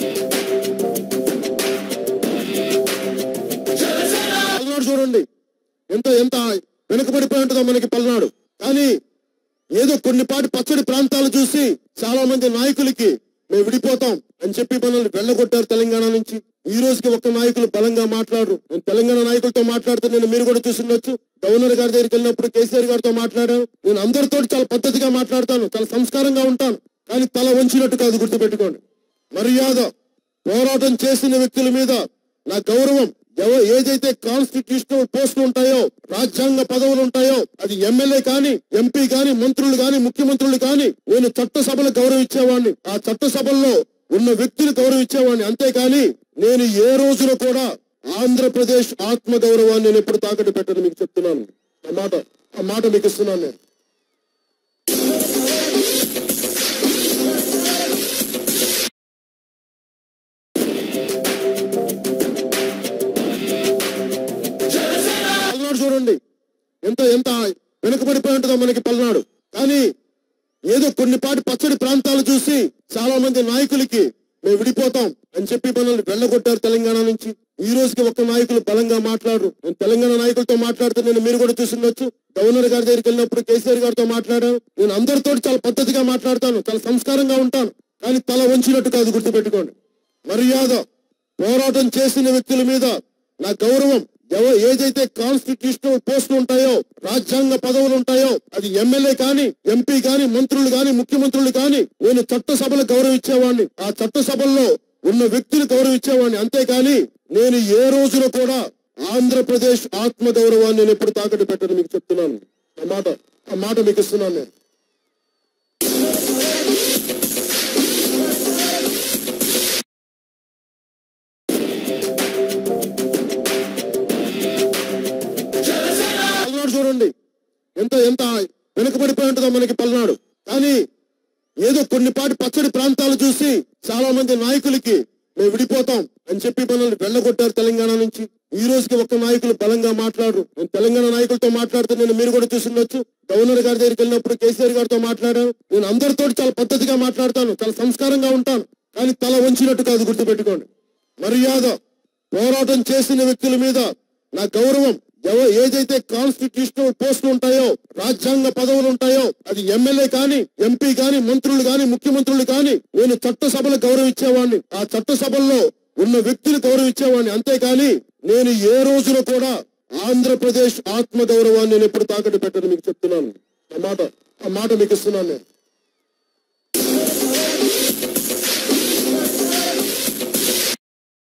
పల్నాడు చూడండి ఎంత ఎంత వెనుకబడిపోయి ఉంటుందో మనకి పల్నాడు కానీ ఏదో కొన్నిపాటి పచ్చడి ప్రాంతాలు చూసి చాలా మంది నాయకులకి మేము విడిపోతాం అని చెప్పి మనల్ని వెళ్ళగొట్టారు తెలంగాణ నుంచి ఈ రోజుకి ఒక్క నాయకులు బలంగా మాట్లాడరు నేను తెలంగాణ నాయకులతో మాట్లాడుతూ నేను మీరు కూడా చూసిండొచ్చు గవర్నర్ గారి దగ్గరికి వెళ్ళినప్పుడు కేసీఆర్ గారితో మాట్లాడాను నేను అందరితో చాలా పద్ధతిగా మాట్లాడతాను చాలా సంస్కారంగా ఉంటాను కానీ తల వంచినట్టు కాదు గుర్తుపెట్టుకోండి మర్యాద పోరాటం చేసిన వ్యక్తుల మీద నా గౌరవం ఎవ ఏదైతే కాన్స్టిట్యూషనల్ పోస్టులు ఉంటాయో రాజ్యాంగ పదవులు ఉంటాయో అది ఎమ్మెల్యే కానీ ఎంపీ కానీ మంత్రులు కానీ ముఖ్యమంత్రులు కానీ నేను చట్టసభలు గౌరవించేవాడిని ఆ చట్టసభల్లో ఉన్న వ్యక్తులు గౌరవించేవాడిని అంతేకాని నేను ఏ రోజున కూడా ఆంధ్రప్రదేశ్ ఆత్మ గౌరవాన్ని నేను ఎప్పుడు తాకట్టు పెట్టను మీకు చెప్తున్నాను ఆ మాట ఆ మాట మీకు ఇస్తున్నాను నేను పల్నాడు చూడండి ఎంత ఎంత వెనుకబడిపోయి ఉంటుందో మనకి పల్నాడు కానీ ఏదో కొన్నిపాటి పచ్చడి ప్రాంతాలు చూసి చాలా మంది నాయకులకి మేము విడిపోతాం అని చెప్పి మనల్ని వెళ్ళగొట్టారు తెలంగాణ నుంచి ఈ రోజుకి ఒక్క నాయకులు బలంగా మాట్లాడరు నేను తెలంగాణ నాయకులతో మాట్లాడుతూ నేను మీరు కూడా చూసిండొచ్చు గవర్నర్ గారి దగ్గరికి వెళ్ళినప్పుడు కేసీఆర్ గారితో మాట్లాడాను నేను అందరితో చాలా పద్ధతిగా మాట్లాడతాను చాలా సంస్కారంగా ఉంటాను కానీ తల వంచినట్టు కాదు గుర్తుపెట్టుకోండి మర్యాద పోరాటం చేసిన వ్యక్తుల మీద నా గౌరవం ఎవ ఏదైతే కాన్స్టిట్యూషనల్ పోస్టులు ఉంటాయో రాజ్యాంగ పదవులు ఉంటాయో అది ఎమ్మెల్యే కానీ ఎంపీ కానీ మంత్రులు కానీ ముఖ్యమంత్రులు కానీ నేను చట్టసభలు గౌరవించేవాడిని ఆ చట్టసభల్లో ఉన్న వ్యక్తులు గౌరవించేవాడిని అంతేకాని నేను ఏ రోజున కూడా ఆంధ్రప్రదేశ్ ఆత్మ గౌరవాన్ని నేను ఎప్పుడు తాకట్టు పెట్టను మీకు చెప్తున్నాను ఆ మాట ఆ మాట మీకు ఇస్తున్నాను నేను పల్నాడు చూడండి ఎంత ఎంత వెనుకబడిపోయి ఉంటుందో మనకి పల్నాడు కానీ ఏదో కొన్నిపాటి పచ్చడి ప్రాంతాలు చూసి చాలా మంది నాయకులకి మేము విడిపోతాం అని చెప్పి మనల్ని వెళ్ళగొట్టారు తెలంగాణ నుంచి ఈ రోజుకి ఒక్క నాయకులు బలంగా మాట్లాడరు నేను తెలంగాణ నాయకులతో మాట్లాడుతూ నేను మీరు కూడా చూసిండొచ్చు గవర్నర్ గారి దగ్గరికి వెళ్ళినప్పుడు కేసీఆర్ గారితో మాట్లాడాను నేను అందరితో చాలా పద్ధతిగా మాట్లాడతాను చాలా సంస్కారంగా ఉంటాను కానీ తల వంచినట్టు కాదు గుర్తుపెట్టుకోండి మర్యాద పోరాటం చేసిన వ్యక్తుల మీద నా గౌరవం ఎవ ఏదైతే కాన్స్టిట్యూషనల్ పోస్టులు ఉంటాయో రాజ్యాంగ పదవులు ఉంటాయో అది ఎమ్మెల్యే కానీ ఎంపీ కానీ మంత్రులు కానీ ముఖ్యమంత్రులు కానీ నేను చట్టసభలు గౌరవించేవాడిని ఆ చట్టసభల్లో ఉన్న వ్యక్తులు గౌరవించేవాడిని అంతేకాని నేను ఏ రోజున కూడా ఆంధ్రప్రదేశ్ ఆత్మ గౌరవాన్ని నేను ఎప్పుడు తాకట్టు పెట్టను మీకు చెప్తున్నాను ఆ మాట ఆ మాట మీకు ఇస్తున్నాను నేను